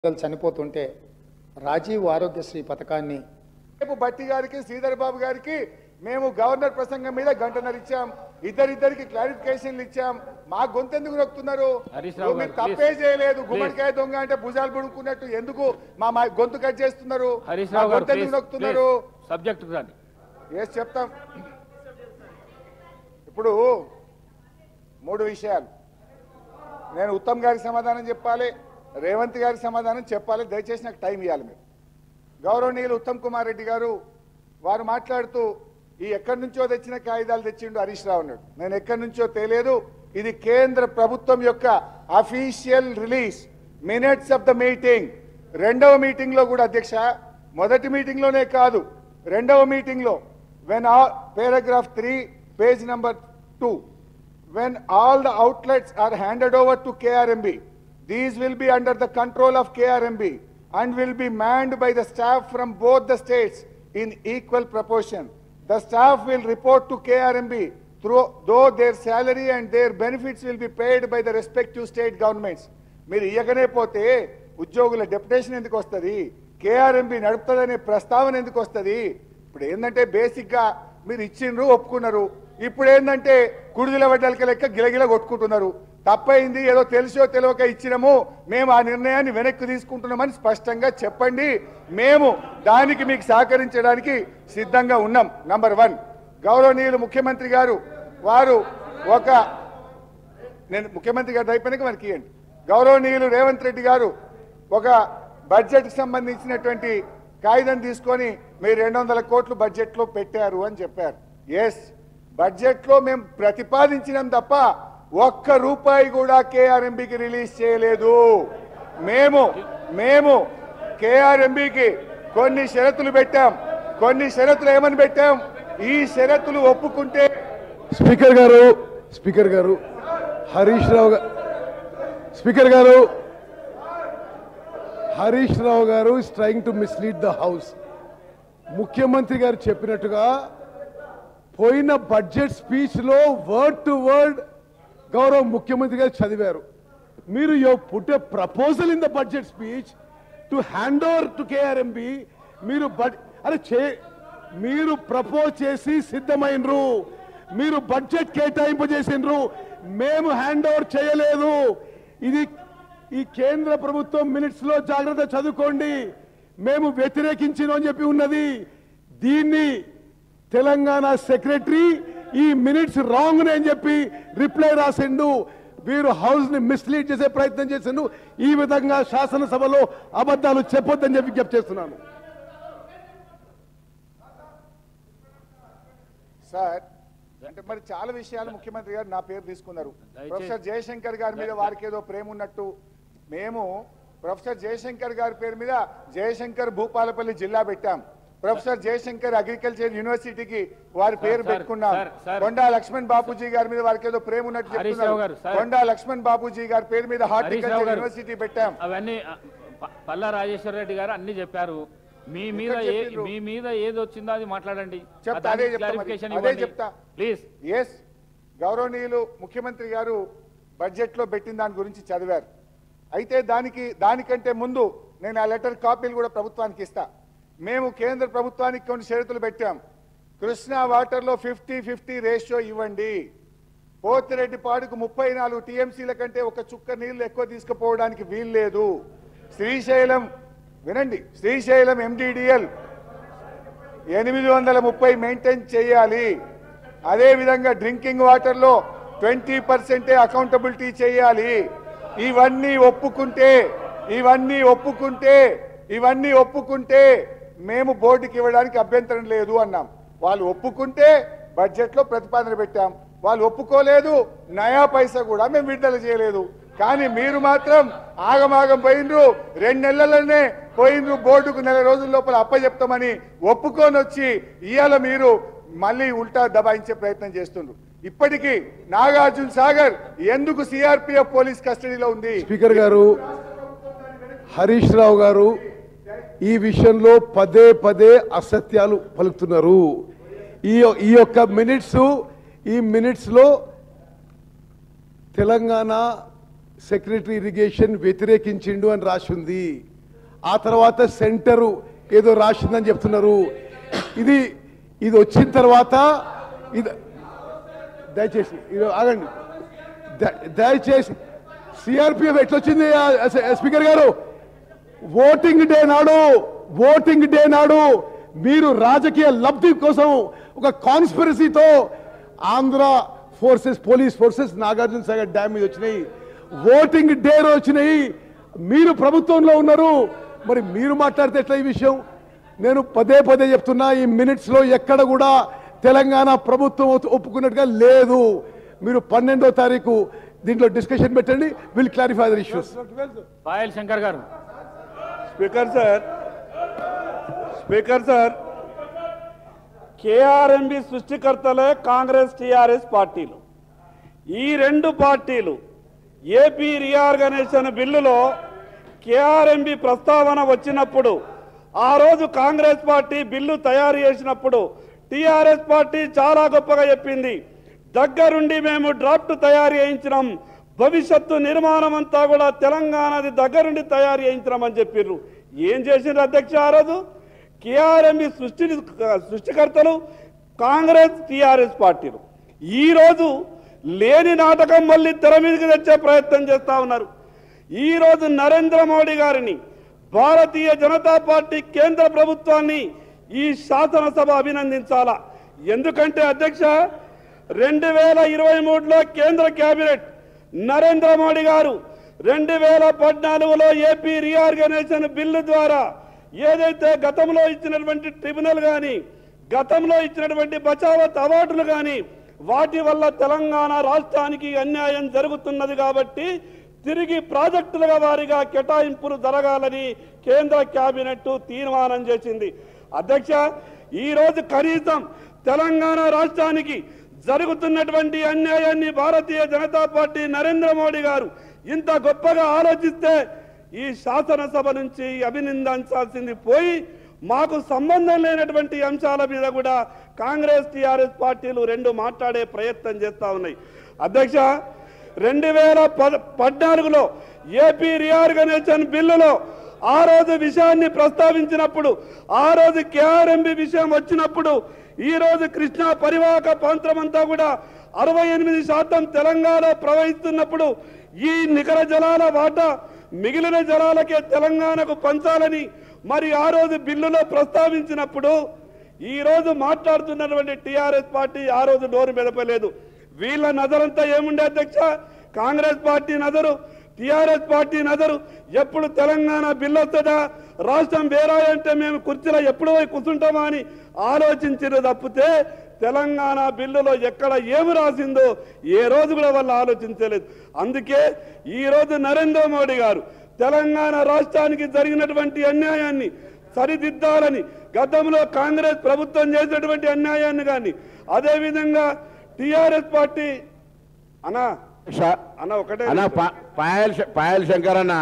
పిల్లలు చనిపోతుంటే రాజీవ్ ఆరోగ్యశ్రీ పథకాన్ని రేపు బట్టి గారికి శ్రీధర్ బాబు గారికి మేము గవర్నర్ ప్రసంగం మీద గంటన్నర ఇచ్చాం ఇద్దరిద్దరికి క్లారిఫికేషన్లు ఇచ్చాం మా గొంతు ఎందుకు నొక్కుతున్నారు హరీష్ రావు మీరు గారు, తప్పే please. చేయలేదు Please. గుమ్మడికాయ దొంగ అంటే భుజాలు పుడుకున్నట్టు ఎందుకు మా మా గొంతు కట్ చేస్తున్నారు హరీష్ మా రావు గారు గొంతు ఎందుకు ప్లీజ్ నొక్కుతున్నారు సబ్జెక్ట్ రండి ఏసి చెప్తాం ఇప్పుడు మూడు విషయాలు నేను ఉత్తమ్ గారికి సమాధానం చెప్పాలి రేవంత్ గారికి సమాధానం చెప్పాలి దయచేసి నాకు టైం ఇవ్వాలి మీరు గౌరవనీయులు ఉత్తమ్ కుమార్ రెడ్డి గారు వారు మాట్లాడుతూ ఈ ఎక్కడి నుంచో తెచ్చిన కాగితాలు తెచ్చిండు హరీష్ రావు అన్నాడు నేను ఎక్కడి నుంచో తెలియదు ఇది కేంద్ర ప్రభుత్వం యొక్క official release minutes of the meeting రెండవ మీటింగ్ లో కూడా అధ్యక్ష మొదటి మీటింగ్ లోనే కాదు రెండవ మీటింగ్ లో when paragraph three page number two when all the outlets are handed over to KRMB, these will be under the control of KRMB and will be manned by the staff from both the states in equal proportion. The staff will report to KRMB through, though their salary and their benefits will be paid by the respective state governments. మీరు ఇయ్యకనే పోతే ఉద్యోగుల deputation ఎందుకు వస్తుంది KRMB నడుపుతుందనే ప్రస్తావన ఎందుకు వస్తుంది ఇప్పుడు ఏంటంటే బేసిక్ గా మీరు ఇచ్చిండ్రు ఒప్పుకున్నారు ఇప్పుడు ఏంటంటే కుడిదిల వడ్డలకి లెక్క గిలగిల కొట్టుకుంటున్నారు తప్పైంది ఏదో తెలిసో తెలియక ఇచ్చినాము మేము ఆ నిర్ణయాన్ని వెనక్కి తీసుకుంటున్నామని స్పష్టంగా చెప్పండి మేము దానికి మీకు సహకరించడానికి సిద్ధంగా ఉన్నాం నంబర్ వన్ గౌరవనీయులు ముఖ్యమంత్రి గారు వారు ఒక నేను ముఖ్యమంత్రి గారు అయిపోయినాక మనకి ఇవ్వండి గౌరవనీయులు రేవంత్ రెడ్డి గారు ఒక బడ్జెట్కి సంబంధించినటువంటి కాగితం తీసుకొని మీరు రెండు వందల కోట్లు బడ్జెట్లో పెట్టారు అని చెప్పారు ఎస్ బడ్జెట్లో మేము ప్రతిపాదించినాం తప్ప ఒక్క రూపాయి కూడా కేఆర్ఎంబికి రిలీజ్ చేయలేదు మేము మేము కేఆర్ఎంబికి కొన్ని షరతులు పెట్టాం కొన్ని షరతులు ఏమని పెట్టాం ఈ షరతులు ఒప్పుకుంటే స్పీకర్ గారు స్పీకర్ గారు హరీష్ రావు గా- స్పీకర్ గారు హరీష్ రావు గారు is trying to mislead the house ముఖ్యమంత్రి గారు చెప్పినట్టుగా పోయిన బడ్జెట్ స్పీచ్ లో వర్డ్ టు వర్డ్ గౌరవ ముఖ్యమంత్రి గారు చదివారు మీరు you put a proposal in the budget speech to hand over to KRMB మీరు బడ్ అరే చే మీరు ప్రపోజ్ చేసి సిద్ధమైనరు మీరు బడ్జెట్ కేటాయింపు చేసిండ్రు మేము హ్యాండ్ ఓవర్ చేయలేదు ఇది ఈ కేంద్ర ప్రభుత్వం మినిట్స్ లో జాగ్రత్త చదువుకోండి మేము వ్యతిరేకించిన అని చెప్పి ఉన్నది దీన్ని తెలంగాణ సెక్రటరీ ఈ మినిట్స్ రాంగ్ అని చెప్పి రిప్లై రాసిండు వీరు హౌస్ ని మిస్లీడ్ చేసే ప్రయత్నం చేసిండు ఈ విధంగా శాసనసభలో అబద్ధాలు చెప్పొద్దని చెప్పి విజ్ఞప్తి చేస్తున్నాను సార్ అంటే మరి చాలా విషయాలు ముఖ్యమంత్రి గారు నా పేరు తీసుకున్నారు దయచేసి- ప్రొఫెసర్ జయశంకర్ గారి మీద వారికి ఏదో ప్రేమ ఉన్నట్టు మేము ప్రొఫెసర్ జయశంకర్ గారి పేరు మీద జయశంకర్ భూపాలపల్లి జిల్లా పెట్టాం ప్రొఫెసర్ జయశంకర్ అగ్రికల్చర్ యూనివర్సిటీకి వారి పేరు సార్, పెట్టుకున్నాం సార్, సార్. కొండా లక్ష్మణ్ బాపూజీ గారి మీద వారికి ఏదో ప్రేమ ఉన్నట్టు హరీష్ చెప్తున్నారు రావు గారు, సార్. కొండా లక్ష్మణ్ బాపూజీ గారి పేరు మీద హరీష్ రావు హార్టికల్చర్ గారు. యూనివర్సిటీ పెట్టాం అవన్నీ ఆ, ప- పల్లా రాజేశ్వర రెడ్డి గారు అన్ని చెప్పారు మీ మీద ఎక్కడ ఏ చెప్పిండ్రు? మీ మీద ఏది వచ్చిందో అది మాట్లాడండి చెప్తా, ఆ అదే దానికి చెప్తా మరి. clarification అదే ఇవ్వండి. చెప్తా. ప్లీజ్ ఎస్ గౌరవనీయులు ముఖ్యమంత్రి గారు బడ్జెట్ లో పెట్టిన దాని గురించి చదివారు అయితే దానికి దానికంటే ముందు నేను ఆ లెటర్ కాపీలు కూడా ప్రభుత్వానికి ఇస్తా మేము కేంద్ర ప్రభుత్వానికి కొన్ని షరతులు పెట్టాం కృష్ణా వాటర్ లో ఫిఫ్టీ ఫిఫ్టీ రేషియో ఇవ్వండి పోతిరెడ్డిపాడుకు ముప్పై నాలుగు టీఎంసీల కంటే ఒక చుక్క నీళ్లు ఎక్కువ తీసుకుపోవడానికి వీల్లేదు శ్రీశైలం వినండి శ్రీశైలం ఎండిడిఎల్ ఎనిమిది వందల ముప్పై మెయింటైన్ చేయాలి అదే విధంగా డ్రింకింగ్ వాటర్ లో ట్వంటీ పర్సెంటే అకౌంటబిలిటీ చేయాలి ఇవన్నీ ఒప్పుకుంటే ఇవన్నీ ఒప్పుకుంటే ఇవన్నీ ఒప్పుకుంటే మేము బోర్డుకి ఇవ్వడానికి అభ్యంతరం లేదు అన్నాం వాళ్ళు ఒప్పుకుంటే బడ్జెట్ లో ప్రతిపాదన పెట్టాం వాళ్ళు ఒప్పుకోలేదు నయా పైసా కూడా మేము విడుదల చేయలేదు కానీ మీరు మాత్రం ఆగమాగం పోయినరు రెండు నెలలనే పోయినరు బోర్డుకు నెల రోజుల లోపల అప్పచెప్తామని ఒప్పుకొని వచ్చి ఇవాళ మీరు మళ్ళీ ఉల్టా దబాయించే ప్రయత్నం చేస్తుండ్రు ఇప్పటికీ నాగార్జున సాగర్ ఎందుకు సిఆర్పిఎఫ్ పోలీస్ కస్టడీలో ఉంది స్పీకర్ గారు హరీష్ రావు గారు ఈ విషయంలో పదే పదే అసత్యాలు పలుకుతున్నారు ఈ ఈ యొక్క మినిట్స్ ఈ మినిట్స్ లో తెలంగాణ సెక్రటరీ ఇరిగేషన్ వ్యతిరేకించిండు అని రాసింది ఆ తర్వాత సెంటరు ఏదో రాసిందని చెప్తున్నారు ఇది ఇది వచ్చిన తర్వాత ఇది దయచేసి ఇది ఆగండి ద- దయచేసి సిఆర్పిఎఫ్ ఎట్లొచ్చింది ఆ, ఎస్- స్పీకర్ గారు ఓటింగ్ డే నాడు ఓటింగ్ డే నాడు మీరు రాజకీయ లబ్ధి కోసం ఒక కాన్స్పిరసీతో Andhra forces police forces Nagarjuna Sagar dam మీద వచ్చినాయి ఓటింగ్ డే రోజు వచ్చినాయి మీరు ప్రభుత్వంలో ఉన్నారు మరి మీరు మాట్లాడితే ఎట్లా ఈ విషయం నేను పదే పదే చెప్తున్నా ఈ మినిట్స్ లో ఎక్కడ కూడా తెలంగాణ ప్రభుత్వం ఒప్పు- ఒప్పుకున్నట్టుగా లేదు మీరు పన్నెండో తారీఖు దీంట్లో డిస్కషన్ పెట్టండి will clarify their issues Payal Shankar గారు speaker sir speaker sir KRMB సృష్టికర్తలే కాంగ్రెస్ టిఆర్ఎస్ పార్టీలు ఈ రెండు పార్టీలు ఏపీ రీఆర్గనైజేషన్ బిల్లులో కేఆర్ఎంబి ప్రస్తావన వచ్చినప్పుడు ఆ రోజు కాంగ్రెస్ పార్టీ బిల్లు తయారు చేసినప్పుడు టిఆర్ఎస్ పార్టీ చాలా గొప్పగా చెప్పింది దగ్గరుండి మేము డ్రాఫ్ట్ తయారు చేయించినాం భవిష్యత్తు నిర్మాణం అంతా కూడా తెలంగాణది దగ్గరుండి తయారు చేయించినాం అని చెప్పిర్రు ఏం చేసిండ్రు అధ్యక్ష ఆ రోజు కేఆర్ఎంబి సృష్టి సృష్టికర్తలు కాంగ్రెస్ టిఆర్ఎస్ పార్టీలు ఈ రోజు లేని నాటకం మళ్ళీ తెర మీదకి తెచ్చే ప్రయత్నం చేస్తా ఉన్నారు ఈ రోజు నరేంద్ర మోడీ గారిని భారతీయ జనతా పార్టీ కేంద్ర ప్రభుత్వాన్ని ఈ శాసనసభ అభినందించాలా ఎందుకంటే అధ్యక్ష రెండు వేల ఇరవై మూడులో కేంద్ర కేబినెట్ నరేంద్ర మోడీ గారు రెండు వేల పద్నాలుగులో ఏపీ రీఆర్గనైజేషన్ బిల్లు ద్వారా ఏదైతే గతంలో ఇచ్చినటువంటి ట్రిబ్యునల్ కానీ గతంలో ఇచ్చినటువంటి బచావత్ అవార్డులు కానీ వాటి వల్ల తెలంగాణ రాష్ట్రానికి అన్యాయం జరుగుతున్నది కాబట్టి తిరిగి ప్రాజెక్టులుగా వారిగా కేటాయింపులు జరగాలని కేంద్ర కేబినెట్ తీర్మానం చేసింది అధ్యక్ష ఈ రోజు కనీసం తెలంగాణ రాష్ట్రానికి జరుగుతున్నటువంటి అన్యాయాన్ని భారతీయ జనతా పార్టీ నరేంద్ర మోడీ గారు ఇంత గొప్పగా ఆలోచిస్తే ఈ శాసనసభ నుంచి అభినందించాల్సింది పోయి మాకు సంబంధం లేనటువంటి అంశాల మీద కూడా కాంగ్రెస్ టిఆర్ఎస్ పార్టీలు రెండు మాట్లాడే ప్రయత్నం చేస్తా ఉన్నాయి అధ్యక్ష రెండు వేల పద పద్నాలుగులో ఏపీ రీఆర్గనైజేషన్ బిల్లులో ఆ రోజు విషయాన్ని ప్రస్తావించినప్పుడు ఆ రోజు కేఆర్ఎంబి విషయం వచ్చినప్పుడు ఈ రోజు కృష్ణా పరివాహక ప్రాంతం అంతా కూడా అరవై ఎనిమిది శాతం తెలంగాణ ప్రవహిస్తున్నప్పుడు ఈ నికర జలాల వాటా మిగిలిన జలాలకే తెలంగాణకు పంచాలని మరి ఆ రోజు బిల్లులో ప్రస్తావించినప్పుడు ఈ రోజు మాట్లాడుతున్నటువంటి టిఆర్ఎస్ పార్టీ ఆ రోజు నోరు మెదపలేదు వీళ్ళ నజరంతా ఏముండే అధ్యక్ష కాంగ్రెస్ పార్టీ నజరు టిఆర్ఎస్ పార్టీ నజరు ఎప్పుడు తెలంగాణ బిల్లు వస్తుందా రాష్ట్రం వేరాయంటే మేము కుర్చీలో ఎప్పుడు పోయి కూర్చుంటామా అని ఆలోచించిన తప్పితే తెలంగాణ బిల్లులో ఎక్కడ ఏమి రాసిందో ఏ రోజు కూడా వాళ్ళు ఆలోచించలేదు అందుకే ఈ రోజు నరేంద్ర మోడీ గారు తెలంగాణ రాష్ట్రానికి జరిగినటువంటి అన్యాయాన్ని సరిదిద్దాలని గతంలో కాంగ్రెస్ ప్రభుత్వం చేసినటువంటి అన్యాయాన్ని కానీ అదేవిధంగా టిఆర్ఎస్ పార్టీ అన్నా అన్న ఒకటే అన్న పా- పాయల్ శ- పాయల్ శంకర్ అన్న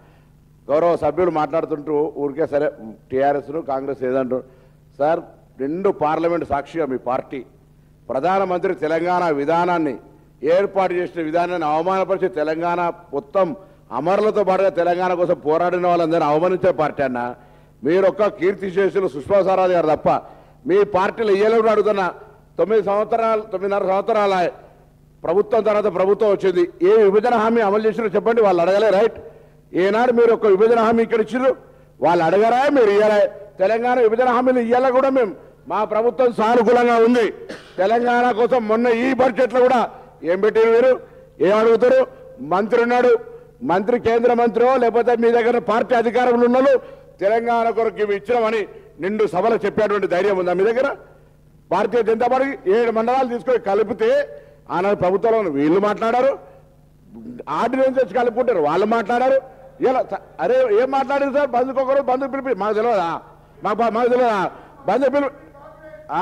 గౌరవ సభ్యులు మాట్లాడుతుంటూ ఊరికే సరే టీఆర్ఎస్ కాంగ్రెస్ ఏదంటారు సార్ రెండు పార్లమెంట్ సాక్షిగా మీ పార్టీ ప్రధానమంత్రి తెలంగాణ విధానాన్ని ఏర్పాటు చేసిన విధానాన్ని అవమానపరిచి తెలంగాణ మొత్తం అమరులతో పాటుగా తెలంగాణ కోసం పోరాడిన వాళ్ళందరినీ అవమానించే పార్టీ అన్న మీరు ఒక్క కీర్తి శేషులు సుష్మా స్వరాజ్ గారు తప్ప మీ పార్టీలో ఇయ్యలేడు అడుగుతున్నా తొమ్మిది సంవత్సరాలు తొమ్మిదిన్నర సంవత్సరాల ప్రభుత్వం తర్వాత ప్రభుత్వం వచ్చింది ఏ విభజన హామీ అమలు చేసినా చెప్పండి వాళ్ళు అడగలే రైట్ ఏనాడు మీరు ఒక విభజన హామీ ఇక్కడ ఇచ్చారు వాళ్ళు అడగరా మీరు ఇయ్యలే తెలంగాణ విభజన హామీలు ఇయ్యాల కూడా మేము మా ప్రభుత్వం సానుకూలంగా ఉంది తెలంగాణ కోసం మొన్న ఈ బడ్జెట్లో కూడా ఏం పెట్టారు మీరు ఏం అడుగుతారు మంత్రి ఉన్నాడు మంత్రి కేంద్ర మంత్రో లేకపోతే మీ దగ్గర పార్టీ అధికారంలో ఉన్నాడు తెలంగాణ కొరకు ఇవి ఇచ్చినామని నిండు సభలో చెప్పేటువంటి ధైర్యం ఉందా మీ దగ్గర భారతీయ జనతా పార్టీ ఏడు మండలాలు తీసుకొని కలిపితే ఆనాడు ప్రభుత్వంలో వీళ్ళు మాట్లాడారు ఆర్డినెన్స్ తెచ్చి కలుపుకుంటారు వాళ్ళు మాట్లాడారు ఇలా స- అరే ఏం మాట్లాడారు సార్ బంధుకు ఒకరు బంధుకు పిలిపి మాకు తెలియదా మాకు బా- మాకు తెలియదా బంధు పిలిపి ఆ?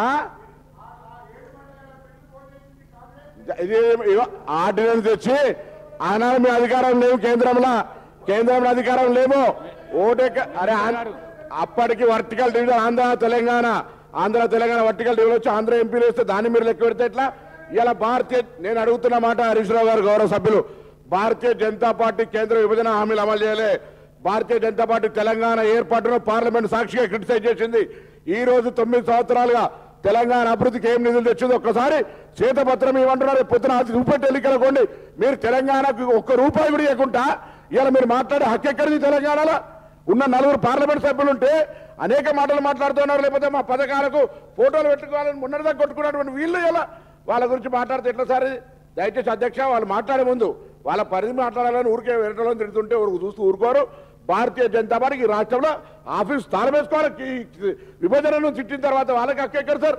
ఇది ఇగో ఆర్డినెన్స్ తెచ్చి ఆనాడు మీ అధికారం లేవు కేంద్రంలో కేంద్రంలో అధికారం లేవు ఓటెక్క అరే ఆన్- అప్పటికి vertical division Andhra Telangana Andhra Telangana vertical division వచ్చి ఆంధ్ర ఎంపీలు వస్తే దాన్ని మీరు లెక్క పెడితే ఎట్లా ఇలా భారతీయ నేను అడుగుతున్న మాట హరీష్ రావు గారు గౌరవ సభ్యులు భారతీయ జనతా పార్టీ కేంద్ర విభజన హామీలు అమలు చేయలే భారతీయ జనతా పార్టీ తెలంగాణ ఏర్పాటును పార్లమెంట్ సాక్షిగా క్రిటిసైజ్ చేసింది ఈ రోజు తొమ్మిది సంవత్సరాలుగా తెలంగాణ అభివృద్ధికి ఏం నిధులు తెచ్చిందో ఒక్కసారి శ్వేతపత్రం ఇవ్వమంటున్నారు రేపు పొద్దున అది చూపెట్టి ఎన్నికలకోండి మీరు తెలంగాణకు ఒక్క రూపాయి కూడా ఇవ్వకుండా ఇలా మీరు మాట్లాడే హక్కు ఎక్కడిది తెలంగాణలో ఉన్న నలుగురు పార్లమెంట్ సభ్యులు ఉంటే అనేక మాటలు మాట్లాడుతున్నారు లేకపోతే మా పథకాలకు ఫోటోలు పెట్టుకోవాలని మొన్నటిదాకా కొట్టుకున్నటువంటి వీళ్ళు ఎలా వాళ్ళ గురించి మాట్లాడితే ఎట్లా సార్ ఇది? దయచేసి అధ్యక్ష వాళ్ళు మాట్లాడే ముందు వాళ్ళ పరిధి మాట్లాడాలని ఊరికే వెళ్ళటం తిడుతుంటే ఊరికి చూస్తూ ఊరుకోరు భారతీయ జనతా పార్టీకి ఈ రాష్ట్రంలో ఆఫీస్ స్థానం వేసుకోవాలి ఈ విభజనను తిట్టిన తర్వాత వాళ్ళకి హక్కు ఎక్కడ సార్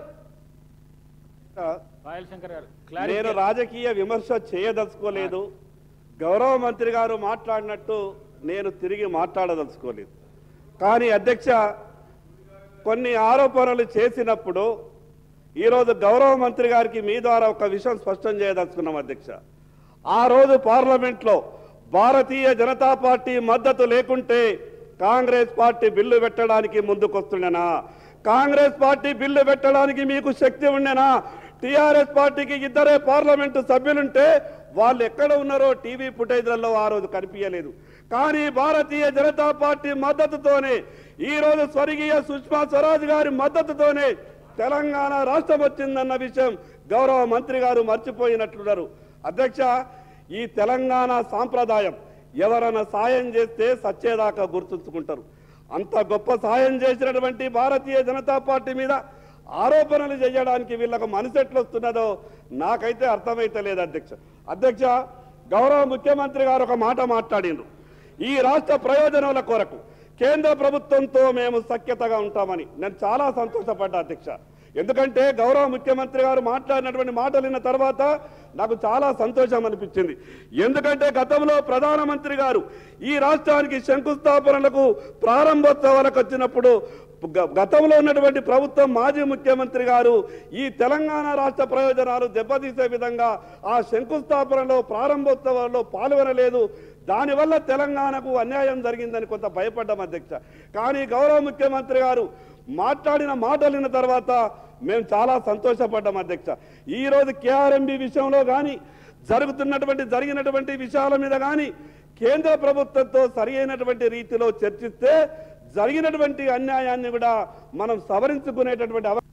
పాయల్ శంకర్ గారు నేను క్లారిటీ రాజకీయ విమర్శ చేయదలుచుకోలేదు గౌరవ మంత్రి గారు మాట్లాడినట్టు నేను తిరిగి మాట్లాడదలుచుకోలేదు కానీ అధ్యక్ష కొన్ని ఆరోపణలు చేసినప్పుడు ఈరోజు గౌరవ మంత్రి గారికి మీ ద్వారా ఒక విషయం స్పష్టం చేయదలుచుకున్నాం అధ్యక్ష ఆ రోజు పార్లమెంట్లో భారతీయ జనతా పార్టీ మద్దతు లేకుంటే కాంగ్రెస్ పార్టీ బిల్లు పెట్టడానికి ముందుకొస్తుండేనా కాంగ్రెస్ పార్టీ బిల్లు పెట్టడానికి మీకు శక్తి ఉండేనా టిఆర్ఎస్ పార్టీకి ఇద్దరే పార్లమెంటు సభ్యులుంటే వాళ్ళు ఎక్కడ ఉన్నారో టీవీ ఫుటేజ్లలో ఆ రోజు కనిపించలేదు కానీ భారతీయ జనతా పార్టీ మద్దతుతోనే ఈ రోజు స్వర్గీయ సుష్మా స్వరాజ్ గారి మద్దతుతోనే తెలంగాణ రాష్ట్రం వచ్చిందన్న విషయం గౌరవ మంత్రి గారు మర్చిపోయినట్లున్నారు అధ్యక్ష ఈ తెలంగాణ సాంప్రదాయం ఎవరైనా సాయం చేస్తే సచ్చేదాకా గుర్తుంచుకుంటారు అంత గొప్ప సాయం చేసినటువంటి భారతీయ జనతా పార్టీ మీద ఆరోపణలు చేయడానికి వీళ్ళకు మనసు ఎట్లా వస్తున్నదో నాకైతే అర్థమైతే లేదు అధ్యక్ష అధ్యక్ష గౌరవ ముఖ్యమంత్రి గారు ఒక మాట మాట్లాడిండ్రు ఈ రాష్ట్ర ప్రయోజనాల కొరకు కేంద్ర ప్రభుత్వంతో మేము సఖ్యతగా ఉంటామని నేను చాలా సంతోషపడ్డా అధ్యక్ష ఎందుకంటే గౌరవ ముఖ్యమంత్రి గారు మాట్లాడినటువంటి మాటలు విన్న తర్వాత నాకు చాలా సంతోషం అనిపించింది ఎందుకంటే గతంలో ప్రధానమంత్రి గారు ఈ రాష్ట్రానికి శంకుస్థాపనలకు ప్రారంభోత్సవాలకు వచ్చినప్పుడు గ- గతంలో ఉన్నటువంటి ప్రభుత్వం మాజీ ముఖ్యమంత్రి గారు ఈ తెలంగాణ రాష్ట్ర ప్రయోజనాలు దెబ్బతీసే విధంగా ఆ శంకుస్థాపనలో ప్రారంభోత్సవాల్లో పాల్గొనలేదు దానివల్ల తెలంగాణకు అన్యాయం జరిగిందని కొంత భయపడ్డాం అధ్యక్ష కానీ గౌరవ ముఖ్యమంత్రి గారు మాట్లాడిన మాటలు విన్న తర్వాత మేము చాలా సంతోషపడ్డాం అధ్యక్ష ఈ రోజు కేఆర్ఎంబి విషయంలో కానీ జరుగుతున్నటువంటి జరిగినటువంటి విషయాల మీద కానీ కేంద్ర ప్రభుత్వంతో సరి అయినటువంటి రీతిలో చర్చిస్తే జరిగినటువంటి అన్యాయాన్ని కూడా మనం సవరించుకునేటటువంటి అవ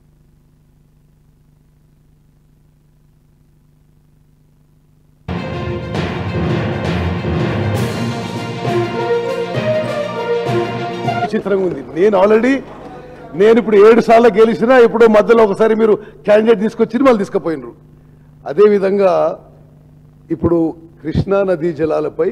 విచిత్రంగా ఉంది నేను ఆల్రెడీ నేను ఇప్పుడు ఏడు సార్లు గెలిచినా ఇప్పుడు మధ్యలో ఒకసారి మీరు క్యాండిడేట్ తీసుకొచ్చి మళ్ళీ తీసుకుపోయినరు అదేవిధంగా ఇప్పుడు కృష్ణా నదీ జలాలపై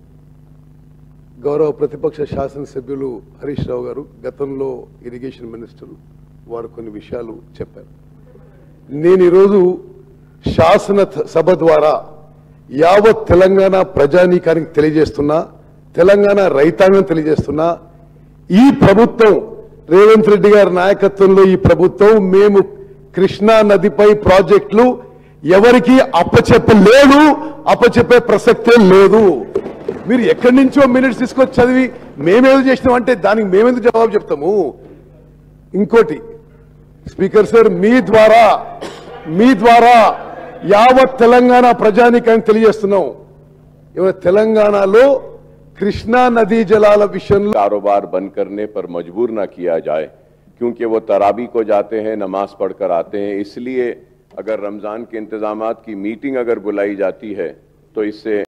గౌరవ ప్రతిపక్ష శాసనసభ్యులు హరీష్ రావు గారు గతంలో ఇరిగేషన్ మినిస్టర్ వారు కొన్ని విషయాలు చెప్పారు నేను ఈరోజు శాసన సభ ద్వారా యావత్ తెలంగాణ ప్రజానీకానికి తెలియజేస్తున్నా తెలంగాణ రైతాంగం తెలియజేస్తున్నా ఈ ప్రభుత్వం రేవంత్ రెడ్డి గారి నాయకత్వంలో ఈ ప్రభుత్వం మేము కృష్ణా నదిపై ప్రాజెక్టులు ఎవరికి అప్పచెప్పలేదు అప్పచెప్పే ప్రసక్తే లేదు మీరు ఎక్కడి నుంచో మినిట్స్ తీసుకొచ్చి చదివి మేమేదో చేసినాం అంటే దానికి మేమెందుకు జవాబు చెప్తాము ఇంకోటి స్పీకర్ సార్ మీ ద్వారా మీ ద్వారా యావత్ తెలంగాణ ప్రజానికాన్ని తెలియజేస్తున్నాం ఇవాళ తెలంగాణలో కృష్ణా నదీ జలాల విషయంలో कारोबार बंद करने पर मजबूर ना किया जाए क्योंकि वो तराबी को जाते हैं नमाज पढ़कर आते हैं इसलिए अगर रमजान के इंतजामात की मीटिंग अगर बुलाई जाती है तो इससे